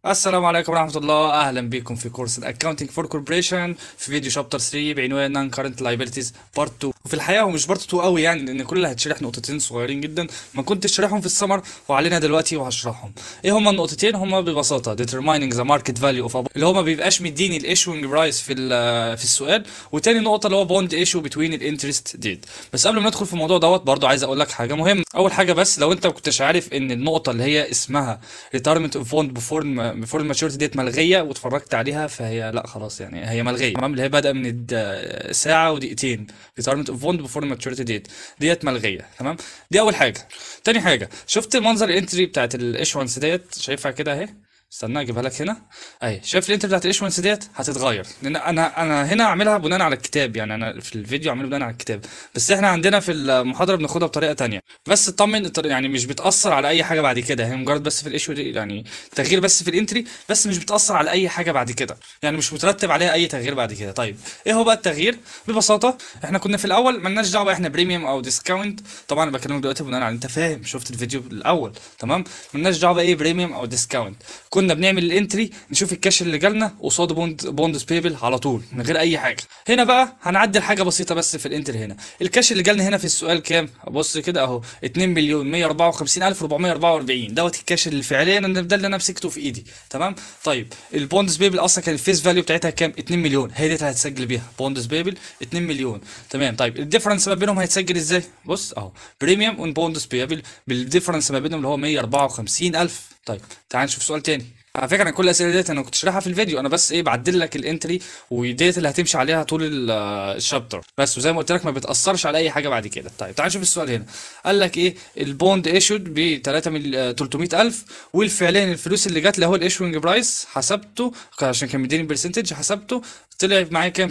السلام عليكم ورحمة الله أهلا بكم في كورس Accounting for Corporation في فيديو شابتر 3 بعنوان Non Current Liabilities Part 2 وفي الحقيقة هو مش Part 2 قوي يعني لأن كل اللي هتشرح نقطتين صغيرين جدا ما كنتش شارحهم في السمر وعلينا دلوقتي وهشرحهم إيه هما النقطتين هما ببساطة Determining the Market Value of a اللي هما بيبقاش مديني الإيشوينج برايس في ال- في السؤال وتاني نقطة اللي هو Bond Issue between الانترست ديت بس قبل ما ندخل في الموضوع دوت برضو عايز أقول لك حاجة مهمة أول حاجة بس لو أنت ما كنتش عارف إن النقطة اللي هي اسمها Retirement of Fund before before الماتشورتي ديت ملغيه واتفرجت عليها فهي لا خلاص يعني هي ملغيه تمام اللي هي بادئه من الد- ساعه ودقيقتين ريتايرمنت اوف فوند بفور ماتشورتي ديت ديت ملغيه تمام دي اول حاجه تاني حاجه شفت منظر الانتري بتاعت الايشوانس ديت شايفها كده اهي استنى اجيبها لك هنا اهي شايف الانتري بتاعت الايشوانس ديت هتتغير لان انا انا هنا اعملها بناء على الكتاب يعني انا في الفيديو اعمله بناء على الكتاب بس احنا عندنا في المحاضره بناخدها بطريقه تانية بس اطمن الطريقة- يعني مش بتاثر على اي حاجه بعد كده هي مجرد بس في الايشو دي يعني تغيير بس في الانتري بس مش بتاثر على اي حاجه بعد كده يعني مش مترتب عليها اي تغيير بعد كده طيب ايه هو بقى التغيير ببساطه احنا كنا في الاول مالناش دعوه احنا بريميوم او ديسكاونت طبعا انا بكلمك دلوقتي بناء على انت فاهم شفت الفيديو الاول تمام مالناش دعوه ايه بريميوم او ديسكاونت كنا بنعمل الانتري نشوف الكاش اللي جالنا قصاد بوند بوندز بيبل على طول من غير اي حاجه هنا بقى هنعدل حاجه بسيطه بس في الانتري هنا الكاش اللي جالنا هنا في السؤال كام بص كده اهو 2 مليون 154 الف 444 دوت الكاش اللي فعليا انا ده اللي انا مسكته في ايدي تمام طيب البوندز بيبل اصلا كان الفيس فاليو بتاعتها كام 2 مليون هي دي اللي هتسجل بيها بوندز بيبل 2 مليون تمام طيب الديفرنس ما بينهم هيتسجل ازاي بص اهو بريميوم اون بوندز بيبل بالديفرنس ما بينهم اللي هو 154 الف طيب تعال نشوف سؤال تاني على فكره انا كل الاسئله ديت انا كنت شارحها في الفيديو انا بس ايه بعدل لك الانتري وديت اللي هتمشي عليها طول ال- الشابتر بس وزي ما قلت لك ما بتاثرش على اي حاجه بعد كده طيب تعال نشوف السؤال هنا قال لك ايه البوند ايشود ب 3 مل... 300000 والفعليا الفلوس اللي جات اللي هو الايشوينج برايس حسبته عشان كان مديني برسنتج حسبته طلع معايا كام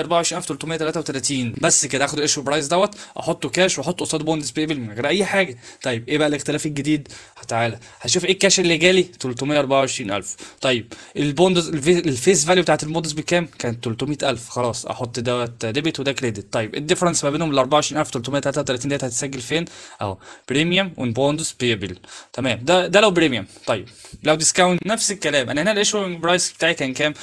324333 بس كده اخد الايشو برايس دوت احطه كاش واحطه قصاد بوندز بيبل من غير اي حاجه طيب ايه بقى الاختلاف الجديد تعالى هشوف ايه الكاش اللي جالي 324000 طيب البوندز الفي- الفيس فاليو بتاعت البوندز بكام كانت 300000 خلاص احط دوت ديبت وده كريدت طيب الديفرنس ما بينهم ال 24333 ديت هتتسجل فين اهو بريميوم اون بوندز بيبل تمام ده ده لو بريميوم طيب لو ديسكاونت نفس الكلام انا هنا الايشوينج برايس بتاعي كان كام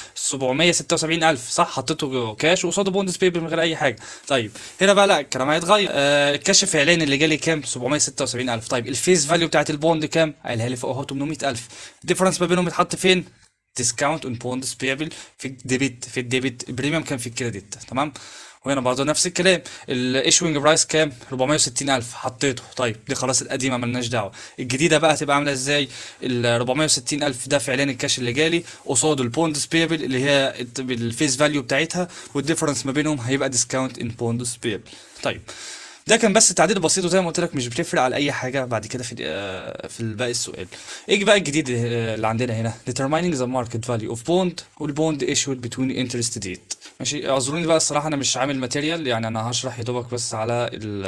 776000 صح حطيته كاش وقصاده بوندز بيبل من غير اي حاجه طيب هنا بقى لا الكلام هيتغير آه الكاش فعليا اللي جالي كام 776000 طيب الفيس فاليو بتاعت البوند كام قايلها لي فوق اهو 800000 الديفرنس ما بينهم يتحط فين ديسكاونت اون بوندز بيبل في الديبت في الديبت بريميوم كان في الكريدت تمام وهنا برضه نفس الكلام الايشوينج برايس كام 460000 حطيته طيب دي خلاص القديمه ملناش دعوه الجديده بقى هتبقى عامله ازاي ال 460000 ده فعليا الكاش اللي جالي قصاده البوندز بيبل اللي هي الت- بالفيس فاليو بتاعتها والديفرنس ما بينهم هيبقى ديسكاونت ان بوندز بيبل طيب ده كان بس تعديل بسيط وزي ما قلت لك مش بتفرق على اي حاجه بعد كده في آه، في باقي السؤال ايه بقى الجديد آه، اللي عندنا هنا determining the market value of bond والبوند issued between interest date ماشي اعذروني بقى الصراحه انا مش عامل ماتيريال يعني انا هشرح يا دوبك بس على ال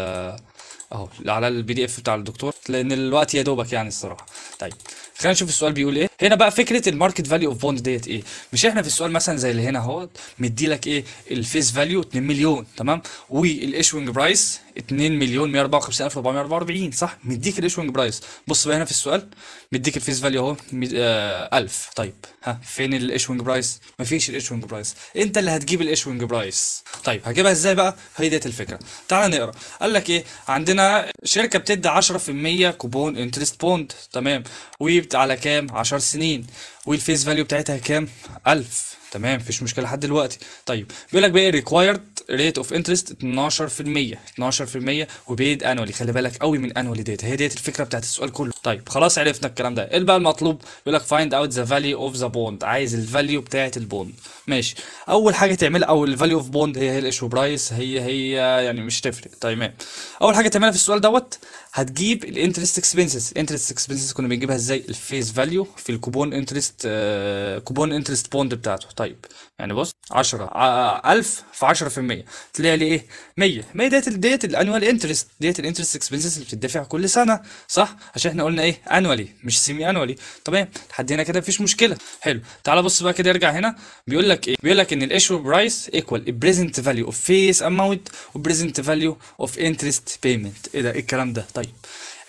اهو على البي دي اف بتاع الدكتور لان الوقت يا دوبك يعني الصراحه طيب خلينا نشوف السؤال بيقول ايه هنا بقى فكره الماركت فاليو اوف بوند ديت ايه مش احنا في السؤال مثلا زي اللي هنا اهو مدي لك ايه الفيس فاليو 2 مليون تمام والايشوينج برايس 2 مليون 145444 صح مديك الايشوينج برايس بص بقى هنا في السؤال مديك الفيس فاليو اهو مد- آه 1000 طيب ها فين الايشوينج برايس مفيش الايشوينج برايس انت اللي هتجيب الايشوينج برايس طيب هجيبها ازاي بقى هي ديت الفكره تعال نقرا قال لك ايه عندنا شركه بتدي 10% كوبون انترست بوند تمام وعلى كام 10 سنين والفيس فاليو بتاعتها كام 1000 تمام مفيش مشكله لحد دلوقتي طيب بيقول لك بقى ريكوايرد ريت اوف انترست 12% 12% وبيد انولي خلي بالك قوي من انولي ديت هي ديت الفكره بتاعت السؤال كله طيب خلاص عرفنا الكلام ده ايه بقى المطلوب بيقول لك فايند اوت ذا فاليو اوف ذا بوند عايز الفاليو بتاعت البوند ماشي اول حاجه تعملها او الفاليو اوف بوند هي هي الايشو برايس هي هي يعني مش تفرق تمام اول حاجه تعملها في السؤال دوت هتجيب الانترست اكسبنسز الانترست اكسبنسز كنا بنجيبها ازاي الفيس فاليو في الكوبون انترست كوبون انترست بوند بتاعته طيب يعني بص 10 ع- 1000 في 10% طلع لي ايه 100 100 ديت ديت الانوال انترست ديت الانترست اكسبنسز اللي بتدفع كل سنه صح عشان احنا قلنا ايه انوالي مش سيمي انوالي تمام لحد هنا كده مفيش مشكله حلو تعال بص بقى كده ارجع هنا بيقول لك ايه بيقول لك ان الايشو برايس ايكوال البريزنت فاليو اوف فيس اماونت وبريزنت فاليو اوف انترست بيمنت ايه ده ايه الكلام ده طيب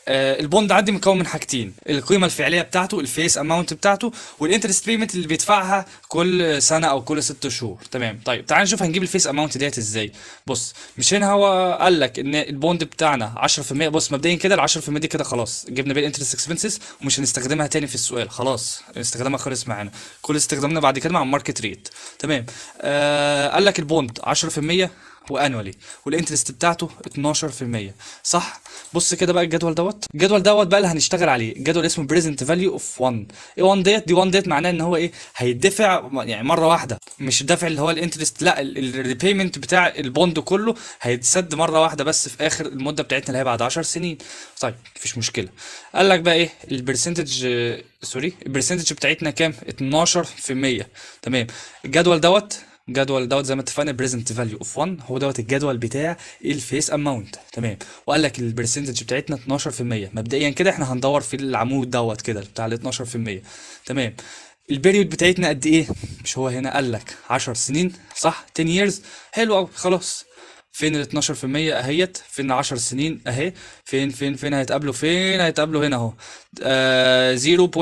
آه البوند عندي مكون من حاجتين القيمه الفعليه بتاعته الفيس اماونت بتاعته والانترست بيمنت اللي بيدفعها كل سنه او كل ست شهور تمام طيب تعال نشوف هنجيب الفيس اماونت ديت ازاي بص مش هنا هو قال لك ان البوند بتاعنا 10% بص مبدئيا كده ال 10% دي كده خلاص جبنا بيه الانترست اكسبنسز ومش هنستخدمها تاني في السؤال خلاص استخدامها خلص معانا كل استخدامنا بعد كده مع الماركت ريت تمام آه قال لك البوند 10% وانوالي والانترست بتاعته 12% صح بص كده بقى الجدول دوت الجدول دوت بقى اللي هنشتغل عليه الجدول اسمه بريزنت فاليو اوف 1 ايه 1 ديت دي 1 ديت معناه ان هو ايه هيدفع يعني مره واحده مش الدفع اللي هو الانترست لا الريبيمنت بتاع البوند كله هيتسد مره واحده بس في اخر المده بتاعتنا اللي هي بعد 10 سنين طيب مفيش مشكله قال لك بقى ايه البرسنتج سوري البرسنتج بتاعتنا كام 12% تمام الجدول دوت الجدول دوت زي ما اتفقنا بريزنت فاليو اوف 1 هو دوت الجدول بتاع الفيس اماونت تمام وقال لك البرسنتج بتاعتنا 12% مبدئيا كده احنا هندور في العمود دوت كده بتاع ال 12% تمام البيريود بتاعتنا قد ايه مش هو هنا قال لك 10 سنين صح 10 years حلو قوي خلاص فين ال 12% اهيت فين 10 سنين اهي فين فين فين هيتقابلوا فين هيتقابلوا هنا اهو آه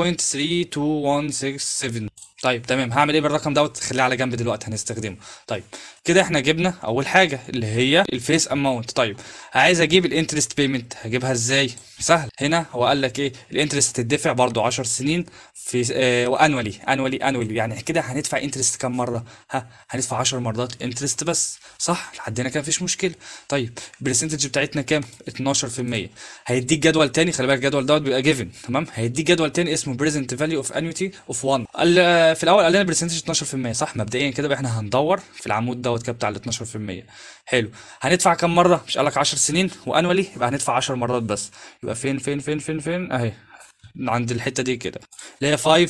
0.32167 طيب تمام هعمل ايه بالرقم دوت خليه على جنب دلوقتي هنستخدمه طيب كده احنا جبنا اول حاجه اللي هي الفيس اماونت طيب عايز اجيب الانترست بيمنت هجيبها ازاي سهل هنا هو قال لك ايه الانترست تدفع برضو 10 سنين في آه وانوالي انوالي انوالي يعني كده هندفع انترست كام مره ها هندفع 10 مرات انترست بس صح لحد هنا كان مفيش مشكله طيب البرسنتج بتاعتنا كام 12% هيديك جدول تاني خلي بالك الجدول دوت بيبقى جيفن تمام هيديك جدول تاني اسمه بريزنت فاليو اوف انويتي اوف 1 قال في الاول قال لنا برسنتج 12% صح مبدئيا كده بقى احنا هندور في العمود دوت كده بتاع ال 12% حلو هندفع كام مره مش قال لك 10 سنين وانوالي يبقى هندفع 10 مرات بس يبقى فين فين فين فين فين اهي عند الحته دي كده اللي هي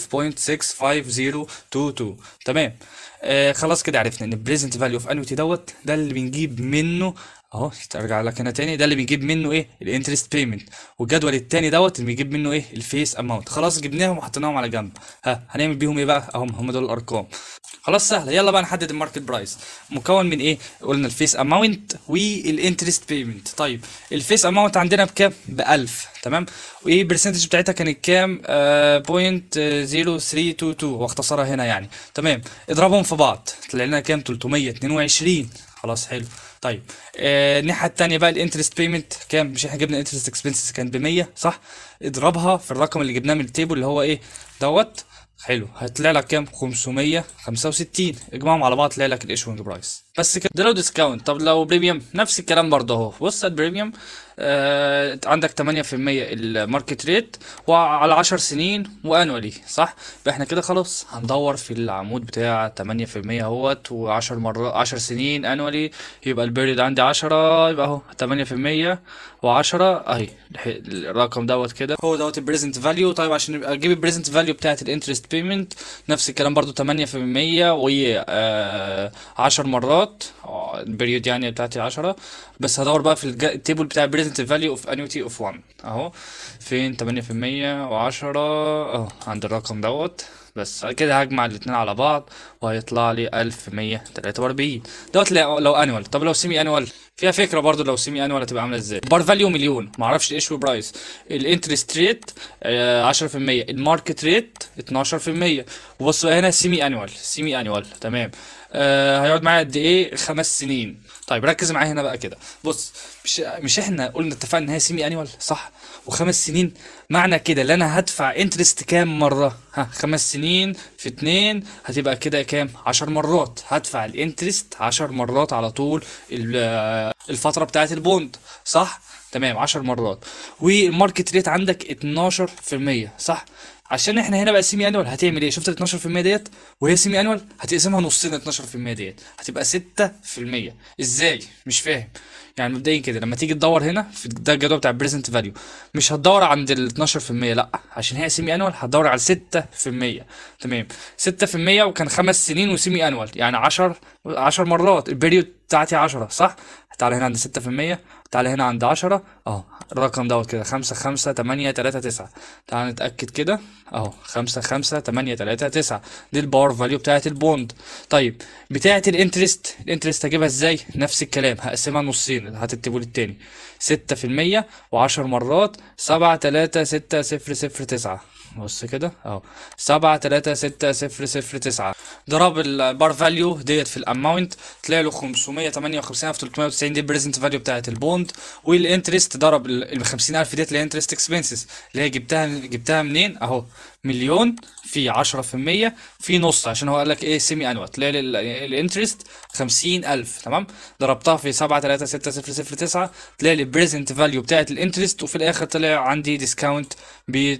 5.65022 تمام آه خلاص كده عرفنا ان البريزنت فاليو اوف انويتي دوت ده اللي بنجيب منه اهو ترجع لك هنا تاني ده اللي بنجيب منه ايه الانترست بيمنت والجدول التاني دوت اللي بنجيب منه ايه الفيس اماونت خلاص جبناهم وحطيناهم على جنب ها هنعمل بيهم ايه بقى اهم هم دول الارقام خلاص سهله يلا بقى نحدد الماركت برايس مكون من ايه قلنا الفيس اماونت والانترست بيمنت طيب الفيس اماونت عندنا بكام ب 1000 تمام وايه البرسنتج بتاعتها كانت كام بوينت 0322 واختصرها هنا يعني تمام اضربهم في بعض طلع لنا كام 322 خلاص حلو طيب آه الناحيه الثانيه بقى الانترست بيمنت كام مش احنا جبنا الانترست اكسبنسز كان ب 100 صح اضربها في الرقم اللي جبناه من التيبل اللي هو ايه دوت حلو هيطلع لك كام 565 اجمعهم على بعض تلاقي لك الايشوينج برايس بس كده ده لو ديسكاونت طب لو بريميوم نفس الكلام برضه اهو بص البريميوم آه عندك 8% الماركت ريت وعلى 10 سنين وانوالي صح يبقى احنا كده خلاص هندور في العمود بتاع 8% اهوت و10 مرات 10 سنين انوالي يبقى البيريد عندي 10 يبقى اهو 8% و10 اهي الرقم دوت كده هو دوت البريزنت فاليو طيب عشان يبقى اجيب البريزنت فاليو بتاعت الانترست بيمنت نفس الكلام برضو 8% و 10 مرات البريود يعني بتاعتي 10 بس هدور بقى في التيبل بتاع بريزنت فاليو اوف انويتي اوف 1 اهو فين 8% و10 اهو عند الرقم دوت بس كده هجمع الاتنين على بعض وهيطلع لي 1143 دوت لو انوال طب لو سيمي انوال فيها فكره برضو لو سيمي انوال هتبقى عامله ازاي بار فاليو مليون ما اعرفش ايش برايس الانترست ريت 10% الماركت ريت 12% وبص بقى هنا سيمي انوال سيمي انوال تمام آه هيقعد معايا قد ايه خمس سنين طيب ركز معايا هنا بقى كده بص مش مش احنا قلنا اتفقنا ان هي سيمي انوال صح وخمس سنين معنى كده ان انا هدفع انترست كام مره ها خمس سنين في اتنين هتبقى كده كام عشر مرات هدفع الانترست عشر مرات على طول الفتره بتاعت البوند صح تمام عشر مرات والماركت ريت عندك 12% صح عشان احنا هنا بقى سيمي انوال هتعمل ايه شفت ال 12% ديت وهي سيمي انوال هتقسمها نصين ال 12% ديت هتبقى 6% ازاي مش فاهم يعني مبدئيا كده لما تيجي تدور هنا في ده الجدول بتاع بريزنت فاليو مش هتدور عند ال 12% لا عشان هي سيمي انوال هتدور على 6% تمام 6% وكان خمس سنين وسيمي انوال يعني 10 10 مرات البريود بتاعتي 10 صح تعالى هنا عند 6% تعالى هنا عند 10 اهو الرقم دوت كده 5 5 8 3 9 تعالى نتاكد كده اهو خمسة خمسة تمانية تلاتة تسعة دي الباور فاليو بتاعت البوند طيب بتاعت الانترست الانترست هجيبها ازاي نفس الكلام هقسمها نصين هتكتبوا لي التاني ستة في المية وعشر مرات سبعة تلاتة ستة صفر صفر تسعة بص كده اهو سبعة تلاتة ستة صفر صفر تسعة ضرب البار فاليو ديت في الاماونت طلع له خمسمية تمانية وخمسين ألف تلتمية وتسعين دي البريزنت فاليو بتاعت البوند والانترست ضرب ال خمسين ألف ديت اللي هي انترست اكسبنسز اللي هي جبتها جبتها منين اهو مليون في عشرة في المية في نص عشان هو قال لك ايه سيمي انوال طلع لي الانترست خمسين ألف تمام ضربتها في سبعة تلاتة ستة صفر صفر تسعة طلع لي البريزنت فاليو بتاعت الانترست وفي الاخر طلع عندي ديسكاونت ب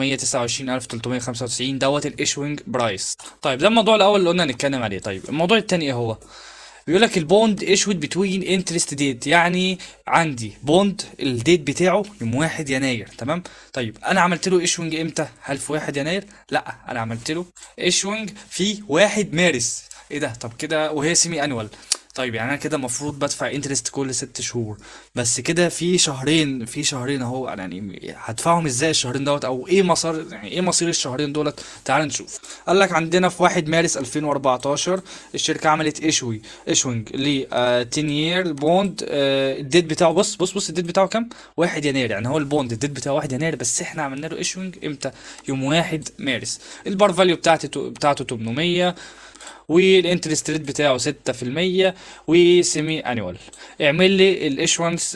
929395 دوت الايشوينج برايس طيب ده الموضوع الاول اللي قلنا نتكلم عليه طيب الموضوع التاني ايه هو بيقول لك البوند ايشود بتوين انترست ديت يعني عندي بوند الديت بتاعه يوم 1 يناير تمام طيب انا عملت له ايشوينج امتى هل في 1 يناير لا انا عملت له ايشوينج في 1 مارس ايه ده طب كده وهي سيمي انوال طيب يعني انا كده المفروض بدفع انترست كل ست شهور بس كده في شهرين في شهرين اهو أنا يعني هدفعهم ازاي الشهرين دوت او ايه مسار يعني ايه مصير الشهرين دولت تعال نشوف قال لك عندنا في 1 مارس 2014 الشركه عملت ايشوي ايشوينج ل 10 يير بوند الديت بتاعه بص بص بص الديت بتاعه كام 1 يناير يعني هو البوند الديت بتاعه 1 يناير بس احنا عملنا له ايشوينج امتى يوم 1 مارس البار فاليو بتاعته بتاعته 800 والانترست ريت بتاعه 6% وسيمي انيوال اعمل لي الايشوانس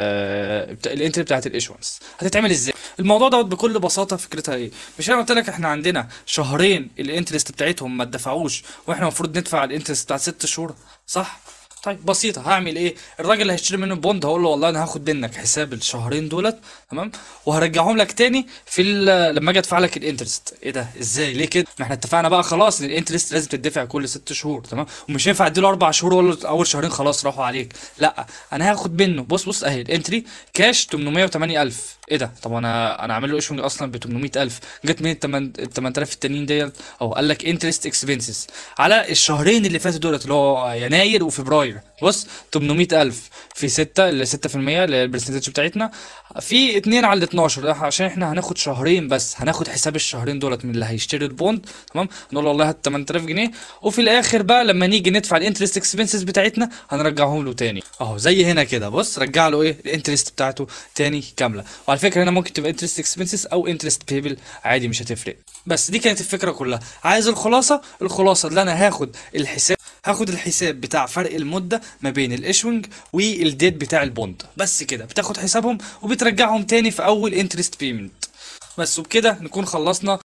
آه الانتري بتاعت الايشوانس هتتعمل ازاي الموضوع دوت بكل بساطه فكرتها ايه مش انا قلت لك احنا عندنا شهرين الانترست بتاعتهم ما اتدفعوش واحنا المفروض ندفع الانترست بتاعت 6 شهور صح طيب بسيطة هعمل ايه؟ الراجل اللي هيشتري منه بوند هقول له والله انا هاخد منك حساب الشهرين دولت تمام؟ وهرجعهم لك تاني في ال- لما اجي ادفع لك الانترست، ايه ده؟ ازاي؟ ليه كده؟ ما احنا اتفقنا بقى خلاص ان الانترست لازم تدفع كل ست شهور تمام؟ ومش هينفع اديله اربع شهور ولا اول شهرين خلاص راحوا عليك، لا انا هاخد منه بص بص اهي الانتري كاش 808000 ايه ده؟ طب انا انا عامل له ايشوينج اصلا ب 800000 جت من ال 8000 التانيين ديت اهو قال لك انترست اكسبنسز على الشهرين اللي فاتوا دولت اللي هو يناير وفبراير بص 800000 في 6 اللي 6% اللي هي البرسنتج بتاعتنا في 2 على 12 ده عشان احنا هناخد شهرين بس هناخد حساب الشهرين دولت من اللي هيشتري البوند تمام نقول له والله هات 8000 جنيه وفي الاخر بقى لما نيجي ندفع الانترست اكسبنسز بتاعتنا هنرجعهم له تاني اهو زي هنا كده بص رجع له ايه الانترست بتاعته تاني كامله وعلى فكره هنا ممكن تبقى انترست اكسبنسز او انترست بيبل عادي مش هتفرق بس دي كانت الفكره كلها عايز الخلاصه الخلاصه اللي انا هاخد الحساب هاخد الحساب بتاع فرق المده ما بين الايشوينج والديت بتاع البوند بس كده بتاخد حسابهم وبترجعهم تاني في اول انترست بيمنت بس وبكده نكون خلصنا